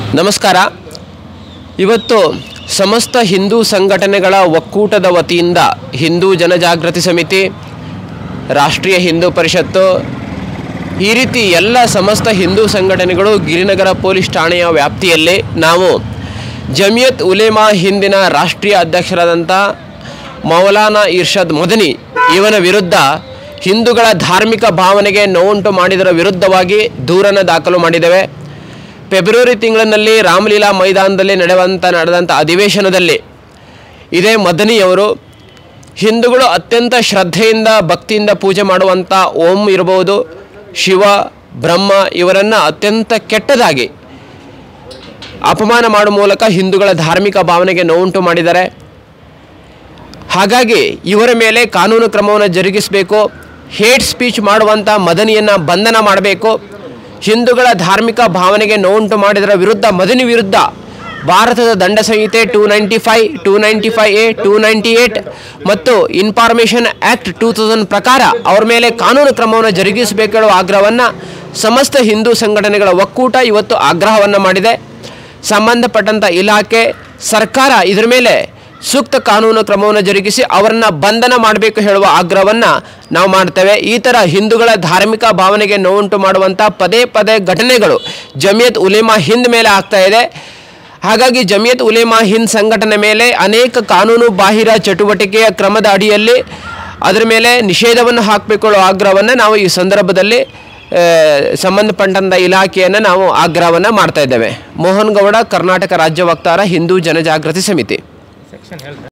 ನಮಸ್ಕಾರ ಇವತ್ತು ಸಮಸ್ತ ಹಿಂದೂ ಸಂಘಟನೆಗಳ ಒಕ್ಕೂಟದ ವತಿಯಿಂದ ಹಿಂದೂ ಜನಜಾಗೃತಿ ಸಮಿತಿ ರಾಷ್ಟ್ರೀಯ ಹಿಂದೂ ಪರಿಷತ್ತು ಈ ರೀತಿ ಎಲ್ಲ ಸಮಸ್ತ ಹಿಂದೂ ಸಂಘಟನೆಗಳು ಗಿರಿನಗರ ಪೊಲೀಸ್ ಠಾಣೆಯ ವ್ಯಾಪ್ತಿಯಲ್ಲಿ ನಾವು ಜಮಿಯತ್ ಉಲೇಮಾ ಹಿಂದಿನ ರಾಷ್ಟ್ರೀಯ ಅಧ್ಯಕ್ಷರಾದಂಥ ಮೌಲಾನಾ ಇರ್ಷದ್ ಮದನಿ ಇವನ ವಿರುದ್ಧ ಹಿಂದೂಗಳ ಧಾರ್ಮಿಕ ಭಾವನೆಗೆ ನೋವುಂಟು ಮಾಡಿದರ ವಿರುದ್ಧವಾಗಿ ದೂರನ್ನು ದಾಖಲು ಮಾಡಿದ್ದೇವೆ ಫೆಬ್ರವರಿ ತಿಂಗಳಿನಲ್ಲಿ ರಾಮಲೀಲಾ ಮೈದಾನದಲ್ಲಿ ನಡೆಯುವಂಥ ನಡೆದಂಥ ಅಧಿವೇಶನದಲ್ಲಿ ಇದೇ ಮದನಿಯವರು ಹಿಂದೂಗಳು ಅತ್ಯಂತ ಶ್ರದ್ಧೆಯಿಂದ ಭಕ್ತಿಯಿಂದ ಪೂಜೆ ಮಾಡುವಂಥ ಓಂ ಇರಬಹುದು ಶಿವ ಬ್ರಹ್ಮ ಇವರನ್ನು ಅತ್ಯಂತ ಕೆಟ್ಟದಾಗಿ ಅಪಮಾನ ಮಾಡುವ ಮೂಲಕ ಹಿಂದೂಗಳ ಧಾರ್ಮಿಕ ಭಾವನೆಗೆ ನೋವುಂಟು ಮಾಡಿದ್ದಾರೆ ಹಾಗಾಗಿ ಇವರ ಮೇಲೆ ಕಾನೂನು ಕ್ರಮವನ್ನು ಜರುಗಿಸಬೇಕು ಹೇಟ್ ಸ್ಪೀಚ್ ಮಾಡುವಂಥ ಮದನಿಯನ್ನು ಬಂಧನ ಮಾಡಬೇಕು ಹಿಂದೂಗಳ ಧಾರ್ಮಿಕ ಭಾವನೆಗೆ ನೋವುಂಟು ಮಾಡಿದರ ವಿರುದ್ಧ ಮದನಿ ವಿರುದ್ಧ ಭಾರತದ ದಂಡ ಸಂಹಿತೆ two ninety five two ninety five A two ninety eight ಮತ್ತು ಇನ್ಫಾರ್ಮೇಷನ್ ಆ್ಯಕ್ಟ್ ಟೂ ತೌಸಂಡ್ ಪ್ರಕಾರ ಅವ್ರ ಮೇಲೆ ಕಾನೂನು ಕ್ರಮವನ್ನು ಜರುಗಿಸಬೇಕು ಹೇಳುವ ಆಗ್ರಹವನ್ನು ಸಮಸ್ತ ಹಿಂದೂ ಸಂಘಟನೆಗಳ ಒಕ್ಕೂಟ ಇವತ್ತು ಆಗ್ರಹವನ್ನು ಮಾಡಿದೆ ಸಂಬಂಧಪಟ್ಟಂಥ ಇಲಾಖೆ ಸರ್ಕಾರ ಇದರ ಮೇಲೆ ಸೂಕ್ತ ಕಾನೂನು ಕ್ರಮವನ್ನು ಜರುಗಿಸಿ ಅವರನ್ನು ಬಂಧನ ಮಾಡಬೇಕು ಹೇಳುವ ಆಗ್ರಹವನ್ನು ನಾವು ಮಾಡ್ತೇವೆ ಈ ಥರ ಹಿಂದೂಗಳ ಧಾರ್ಮಿಕ ಭಾವನೆಗೆ ನೋವುಂಟು ಮಾಡುವಂಥ ಪದೇ ಪದೇ ಘಟನೆಗಳು ಜಮಿಯತ್ ಉಲೇಮಾ ಹಿಂದ್ ಮೇಲೆ ಆಗ್ತಾ ಇದೆ ಹಾಗಾಗಿ ಜಮಿಯತ್ ಉಲೇಮಾ ಹಿಂದ್ ಸಂಘಟನೆ ಮೇಲೆ ಅನೇಕ ಕಾನೂನು ಬಾಹಿರ ಚಟುವಟಿಕೆಯ ಕ್ರಮದ ಅಡಿಯಲ್ಲಿ ಅದರ ಮೇಲೆ ನಿಷೇಧವನ್ನು ಹಾಕಬೇಕು ಅನ್ನೋ ಆಗ್ರಹವನ್ನು ನಾವು ಈ ಸಂದರ್ಭದಲ್ಲಿ ಆ, ಸಂಬಂಧಪಟ್ಟಂಥ ಇಲಾಖೆಯನ್ನು ನಾವು ಆಗ್ರಹವನ್ನು ಮಾಡ್ತಾ ಇದ್ದೇವೆ ಮೋಹನ್ ಗೌಡ ಕರ್ನಾಟಕ ರಾಜ್ಯ ವಕ್ತಾರ ಹಿಂದೂ ಜನಜಾಗೃತಿ ಸಮಿತಿ